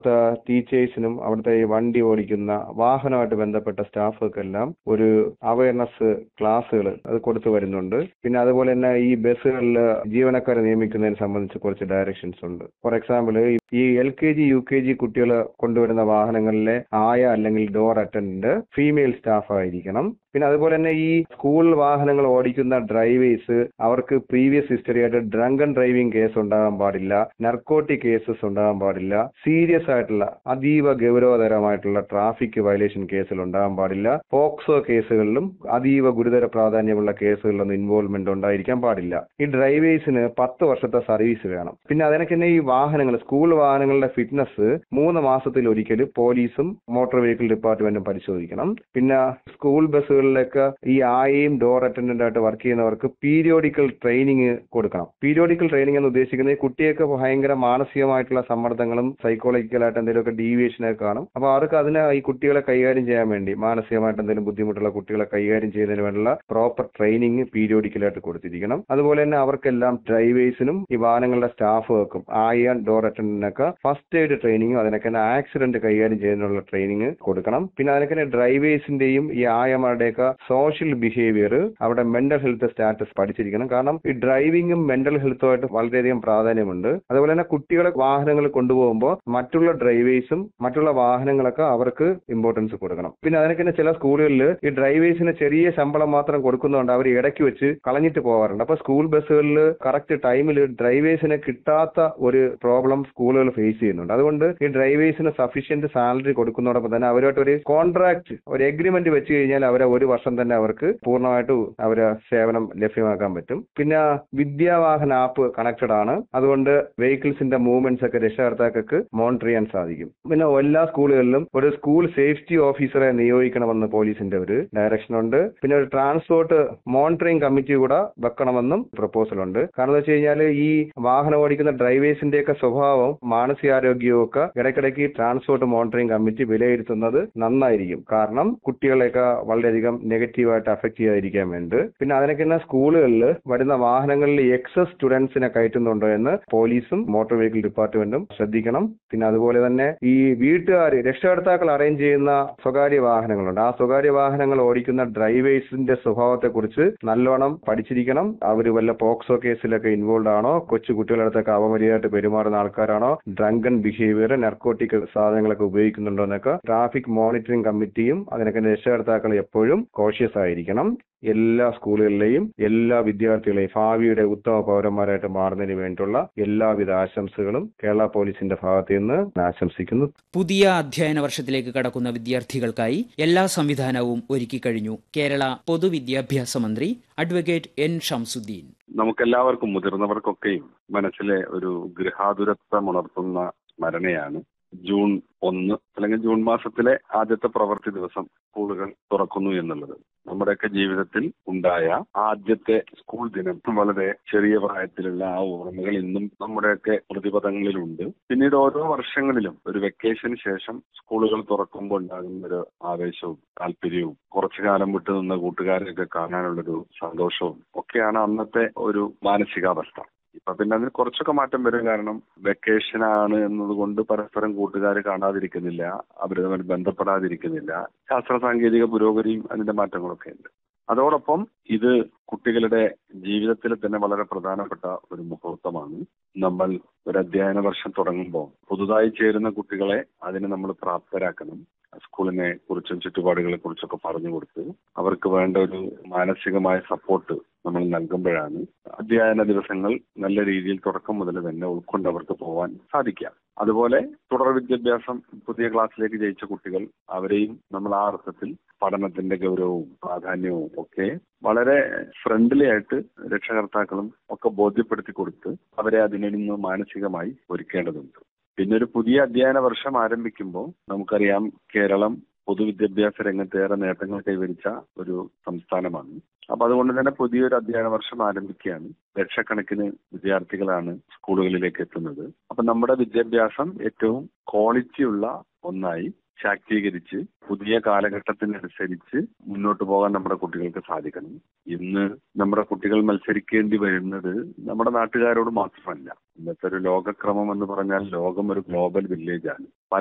ടീച്ചേഴ്സിനും അവിടുത്തെ ഈ വണ്ടി ഓടിക്കുന്ന വാഹനമായിട്ട് ബന്ധപ്പെട്ട സ്റ്റാഫുകൾക്കെല്ലാം ഒരു അവയർനെസ് ക്ലാസ്സുകൾ അത് കൊടുത്തു വരുന്നുണ്ട് പിന്നെ അതുപോലെ തന്നെ ഈ ബസ്സുകളിൽ ജീവനക്കാരെ നിയമിക്കുന്നതിനെ സംബന്ധിച്ച് കുറച്ച് ഡയറക്ഷൻസ് ഉണ്ട് ഫോർ എക്സാമ്പിൾ ഈ L K G U K G കുട്ടികൾ കൊണ്ടുവരുന്ന വാഹനങ്ങളിലെ ആയ അല്ലെങ്കിൽ ഡോർ അറ്റൻഡന്റ് ഫീമെയിൽ സ്റ്റാഫ് ആയിരിക്കണം പിന്നെ അതുപോലെ തന്നെ ഈ സ്കൂൾ വാഹനങ്ങൾ ഓടിക്കുന്ന ഡ്രൈവേഴ്സ് അവർക്ക് പ്രീവിയസ് ഹിസ്റ്ററി ആയിട്ട് ഡ്രങ്കൺ ഡ്രൈവിംഗ് കേസ് ഉണ്ടാകാൻ പാടില്ല നർക്കോട്ടിക് കേസസ് ഉണ്ടാകാൻ പാടില്ല സീരിയസ് ആയിട്ടുള്ള അതീവ ഗൗരവതരമായിട്ടുള്ള ട്രാഫിക് വയലേഷൻ കേസുകൾ ഉണ്ടാകാൻ പാടില്ല പോക്സോ കേസുകളിലും അതീവ ഗുരുതര പ്രാധാന്യമുള്ള കേസുകളിലൊന്നും ഇൻവോൾവ്മെന്റ് ഉണ്ടായിരിക്കാൻ പാടില്ല ഈ ഡ്രൈവേഴ്സിന് പത്ത് വർഷത്തെ സർവീസ് വേണം പിന്നെ അതിനൊക്കെ തന്നെ ഈ വാഹനങ്ങൾ സ്കൂൾ വാഹനങ്ങളുടെ ഫിറ്റ്നസ് മൂന്ന് മാസത്തിൽ ഒരിക്കൽ പോലീസും മോട്ടോർ വെഹിക്കിൾ ഡിപ്പാർട്ട്മെന്റും പരിശോധിക്കണം പിന്നെ സ്കൂൾ ബസ്സുകളിലൊക്കെ ഈ ആയയും ഡോർ അറ്റൻഡന്റ് ആയിട്ട് വർക്ക് ചെയ്യുന്നവർക്ക് പീരിയോഡിക്കൽ ട്രെയിനിങ് കൊടുക്കണം പീരിയോഡിക്കൽ ട്രെയിനിങ് എന്ന് ഉദ്ദേശിക്കുന്നത് ഈ കുട്ടിയൊക്കെ ഭയങ്കര മാനസികമായിട്ടുള്ള സമ്മർദ്ദങ്ങളും സൈക്കോളജിക്കലായിട്ട് എന്തെങ്കിലുമൊക്കെ ഡീവിയേഷൻ ഒക്കെ കാണും അപ്പൊ അവർക്ക് അതിനെ ഈ കുട്ടികളെ കൈകാര്യം ചെയ്യാൻ വേണ്ടി മാനസികമായിട്ട് എന്തെങ്കിലും ബുദ്ധിമുട്ടുള്ള കുട്ടികളെ കൈകാര്യം ചെയ്യുന്നതിന് വേണ്ടിയുള്ള പ്രോപ്പർ ട്രെയിനിങ് പീരിയോഡിക്കലായിട്ട് കൊടുത്തിരിക്കണം അതുപോലെ തന്നെ അവർക്കെല്ലാം ഡ്രൈവേഴ്സിനും ഈ വാഹനങ്ങളുടെ സ്റ്റാഫുകൾക്കും ആയ ഡോർ അറ്റൻഡന്റിനൊക്കെ ഫസ്റ്റ് എയ്ഡ് ട്രെയിനിങ്ങും അതിനൊക്കെ തന്നെ ആക്സിഡന്റ് കൈകാര്യം ചെയ്യുന്നതിനുള്ള ട്രെയിനിങ് കൊടുക്കണം പിന്നെ അതിനൊക്കെ തന്നെ ഡ്രൈവേഴ്സിന്റെയും ഈ ആയമാരുടെയൊക്കെ സോഷ്യൽ ബിഹേവിയർ അവിടെ മെന്റൽ ഹെൽത്ത് സ്റ്റാറ്റസ് പഠിച്ചിരിക്കണം കാരണം ഈ ഡ്രൈവിംഗും മെന്റൽ ഹെൽത്തുമായിട്ട് വളരെയധികം പ്രാധാന്യമുണ്ട് അതുപോലെ തന്നെ കുട്ടികളെ വാഹനങ്ങൾ കൊണ്ടുപോകുമ്പോൾ മറ്റുള്ള ഡ്രൈവേഴ്സും മറ്റുള്ള വാഹനങ്ങളൊക്കെ അവർക്ക് ഇമ്പോർട്ടൻസ് കൊടുക്കണം പിന്നെ അതിനൊക്കെ തന്നെ ചില സ്കൂളുകളിൽ ഈ ഡ്രൈവേഴ്സിന് ചെറിയ ശമ്പളം മാത്രം കൊടുക്കുന്നതുകൊണ്ട് അവർ ഇടയ്ക്ക് വെച്ച് കളഞ്ഞിട്ട് പോകാറുണ്ട് അപ്പൊ സ്കൂൾ ബസ്സുകളിൽ കറക്റ്റ് ടൈമിൽ ഡ്രൈവേഴ്സിനെ കിട്ടാത്ത ഒരു പ്രോബ്ലം സ്കൂളുകൾ ഫേസ് ചെയ്യുന്നുണ്ട് അതുകൊണ്ട് ഈ ഡ്രൈവേഴ്സിന് സഫീഷ്യന്റ് സാലറി കൊടുക്കുന്നതോടൊപ്പം തന്നെ അവരുമായിട്ട് ഒരു കോൺട്രാക്ട് ഒരു എഗ്രിമെന്റ് വെച്ച് കഴിഞ്ഞാൽ അവരെ ഒരു വർഷം തന്നെ അവർക്ക് പൂർണ്ണമായിട്ട് അവരെ സേവനം ലഭ്യമാക്കാൻ പറ്റും പിന്നെ വിദ്യാവാഹന ആപ്പ് കണക്റ്റഡ് ആണ് അതുകൊണ്ട് വെഹിക്കിൾസിന്റെ മൂവ്മെന്റ്സ് ഒക്കെ രക്ഷകർത്താക്കൾക്ക് മോണിറ്റർ ചെയ്യാൻ സാധിക്കും പിന്നെ എല്ലാ സ്കൂളുകളിലും ഒരു സ്കൂൾ സേഫ്റ്റി ഓഫീസറെ നിയോഗിക്കണമെന്ന് പോലീസിന്റെ ഒരു ഡയറക്ഷൻ ഉണ്ട് പിന്നെ ഒരു ട്രാൻസ്പോർട്ട് മോണിറ്ററിംഗ് കമ്മിറ്റി കൂടെ വെക്കണമെന്നും പ്രപ്പോസൽ ഉണ്ട് കാരണം എന്ന് വെച്ച് കഴിഞ്ഞാൽ ഈ വാഹനം ഓടിക്കുന്ന ഡ്രൈവേഴ്സിന്റെ ഒക്കെ സ്വഭാവം മാനസികാരോഗ്യവും ഒക്കെ ഇടയ്ക്കിടയ്ക്ക് ട്രാൻസ്പോർട്ട് മോണിറ്ററിംഗ് കമ്മിറ്റി വിലയിരുത്തുന്നത് നന്നായിരിക്കും കാരണം കുട്ടികളെയൊക്കെ വളരെയധികം നെഗറ്റീവായിട്ട് അഫക്ട് ചെയ്യാതിരിക്കാൻ വേണ്ടി പിന്നെ അതിനൊക്കെ തന്നെ സ്കൂളുകളിൽ വരുന്ന വാഹനങ്ങളിൽ എക്സസ് സ്റ്റുഡൻസിനെ കയറ്റുന്നുണ്ടോ എന്ന് പോലീസും മോട്ടോർ വെഹിക്കിൾ ഡിപ്പാർട്ട്മെന്റും ശ്രദ്ധിക്കണം പിന്നെ അതുപോലെ തന്നെ ഈ വീട്ടുകാർ രക്ഷകർത്താക്കൾ അറേഞ്ച് ചെയ്യുന്ന സ്വകാര്യ വാഹനങ്ങളുണ്ട് ആ സ്വകാര്യ വാഹനങ്ങൾ ഓടിക്കുന്ന ഡ്രൈവേഴ്സിന്റെ സ്വഭാവത്തെ കുറിച്ച് നല്ലോണം പഠിച്ചിരിക്കണം അവർ വല്ല പോക്സോ കേസിലൊക്കെ ഇൻവോൾവ് ആണോ കൊച്ചു കുട്ടികളുടെ അടുത്തൊക്കെ അപമര്യാദയായിട്ട് പെരുമാറുന്ന ആൾക്കാരാണോ ഡ്രങ്കൺ ബിഹേവിയർ നർക്കോട്ടിക് സാധനങ്ങളൊക്കെ ഉപയോഗിക്കുന്നുണ്ടോ എന്നൊക്കെ ട്രാഫിക് മോണിറ്ററിംഗ് കമ്മിറ്റിയും അതിനൊക്കെ രക്ഷകർത്താക്കൾ എപ്പോഴും കോഷ്യസ് ആയിരിക്കണം എല്ലാ സ്കൂളുകളിലെയും എല്ലാ വിദ്യാർത്ഥികളെയും ഭാവിയുടെ ഉത്തമ പൗരന്മാരായിട്ട് മാറുന്നതിന് വേണ്ടിയുള്ള എല്ലാവിധ ആശംസകളും കേരള പോലീസിന്റെ ഭാഗത്ത് നിന്ന് ആശംസിക്കുന്നു പുതിയ അധ്യയന വർഷത്തിലേക്ക് കടക്കുന്ന വിദ്യാർത്ഥികൾക്കായി എല്ലാ സംവിധാനവും ഒരുക്കിക്കഴിഞ്ഞു കേരള പൊതുവിദ്യാഭ്യാസ മന്ത്രി അഡ്വക്കേറ്റ് എൻ ഷംസുദ്ദീൻ നമുക്കെല്ലാവർക്കും മുതിർന്നവർക്കൊക്കെയും മനസ്സിലെ ഒരു ഗൃഹാതുരത്വം ഉണർത്തുന്ന സ്മരണയാണ് ജൂൺ ഒന്ന് അല്ലെങ്കിൽ ജൂൺ മാസത്തിലെ ആദ്യത്തെ പ്രവൃത്തി ദിവസം സ്കൂളുകൾ തുറക്കുന്നു എന്നുള്ളത് നമ്മുടെയൊക്കെ ജീവിതത്തിൽ ഉണ്ടായ ആദ്യത്തെ സ്കൂൾ ദിനം വളരെ ചെറിയ പ്രായത്തിലുള്ള ആ ഓർമ്മകൾ ഇന്നും നമ്മുടെയൊക്കെ പ്രതിപഥങ്ങളിലുണ്ട് പിന്നീട് ഓരോ വർഷങ്ങളിലും ഒരു വെക്കേഷന് ശേഷം സ്കൂളുകൾ തുറക്കുമ്പോൾ ഉണ്ടാകുന്ന ഒരു ആവേശവും താല്പര്യവും കുറച്ചു കാലം വിട്ടു നിന്ന കൂട്ടുകാരെയൊക്കെ കാണാനുള്ളൊരു സന്തോഷവും ഒക്കെയാണ് അന്നത്തെ ഒരു മാനസികാവസ്ഥ ഇപ്പൊ പിന്നെ അതിന് കുറച്ചൊക്കെ മാറ്റം വരും കാരണം വെക്കേഷൻ ആണ് എന്നതുകൊണ്ട് പരസ്പരം കൂട്ടുകാർ കാണാതിരിക്കുന്നില്ല അവർ തമ്മിൽ ബന്ധപ്പെടാതിരിക്കുന്നില്ല ശാസ്ത്ര സാങ്കേതിക പുരോഗതിയും അതിന്റെ മാറ്റങ്ങളൊക്കെ ഉണ്ട് അതോടൊപ്പം ഇത് കുട്ടികളുടെ ജീവിതത്തിൽ തന്നെ വളരെ പ്രധാനപ്പെട്ട ഒരു മുഹൂർത്തമാണ് നമ്മൾ ഒരു അധ്യയന വർഷം തുടങ്ങുമ്പോൾ പുതുതായി ചേരുന്ന കുട്ടികളെ അതിന് നമ്മൾ പ്രാപ്തരാക്കണം സ്കൂളിനെ കുറിച്ചും ചുറ്റുപാടുകളെ കുറിച്ചൊക്കെ പറഞ്ഞു കൊടുത്ത് അവർക്ക് വേണ്ട ഒരു മാനസികമായ സപ്പോർട്ട് നമ്മൾ നൽകുമ്പോഴാണ് അധ്യയന ദിവസങ്ങൾ നല്ല രീതിയിൽ തുടക്കം മുതൽ തന്നെ ഉൾക്കൊണ്ട് അവർക്ക് പോകാൻ സാധിക്കാം അതുപോലെ തുടർ വിദ്യാഭ്യാസം പുതിയ ക്ലാസ്സിലേക്ക് ജയിച്ച കുട്ടികൾ അവരെയും നമ്മൾ ആ അർത്ഥത്തിൽ പഠനത്തിന്റെ ഗൗരവവും പ്രാധാന്യവും ഒക്കെ വളരെ ഫ്രണ്ട്ലി ആയിട്ട് രക്ഷകർത്താക്കളും ഒക്കെ ബോധ്യപ്പെടുത്തി കൊടുത്ത് അവരെ അതിൽ നിന്ന് മാനസികമായി ഒരുക്കേണ്ടതുണ്ട് പിന്നെ ഒരു പുതിയ അധ്യയന വർഷം ആരംഭിക്കുമ്പോൾ നമുക്കറിയാം കേരളം പൊതുവിദ്യാഭ്യാസ രംഗത്ത് ഏറെ നേട്ടങ്ങൾ കൈവരിച്ച ഒരു സംസ്ഥാനമാണ് അപ്പൊ അതുകൊണ്ട് തന്നെ പുതിയൊരു അധ്യയന വർഷം ആരംഭിക്കുകയാണ് ലക്ഷക്കണക്കിന് വിദ്യാർത്ഥികളാണ് സ്കൂളുകളിലേക്ക് എത്തുന്നത് അപ്പൊ നമ്മുടെ വിദ്യാഭ്യാസം ഏറ്റവും ക്വാളിറ്റിയുള്ള ഒന്നായി ശാക്തീകരിച്ച് പുതിയ കാലഘട്ടത്തിനനുസരിച്ച് മുന്നോട്ട് പോകാൻ നമ്മുടെ കുട്ടികൾക്ക് സാധിക്കണം ഇന്ന് നമ്മുടെ കുട്ടികൾ മത്സരിക്കേണ്ടി വരുന്നത് നമ്മുടെ നാട്ടുകാരോട് മാത്രമല്ല ഇന്നത്തെ ഒരു ലോകക്രമം എന്ന് പറഞ്ഞാൽ ലോകം ഒരു ഗ്ലോബൽ വില്ലേജ് ആണ്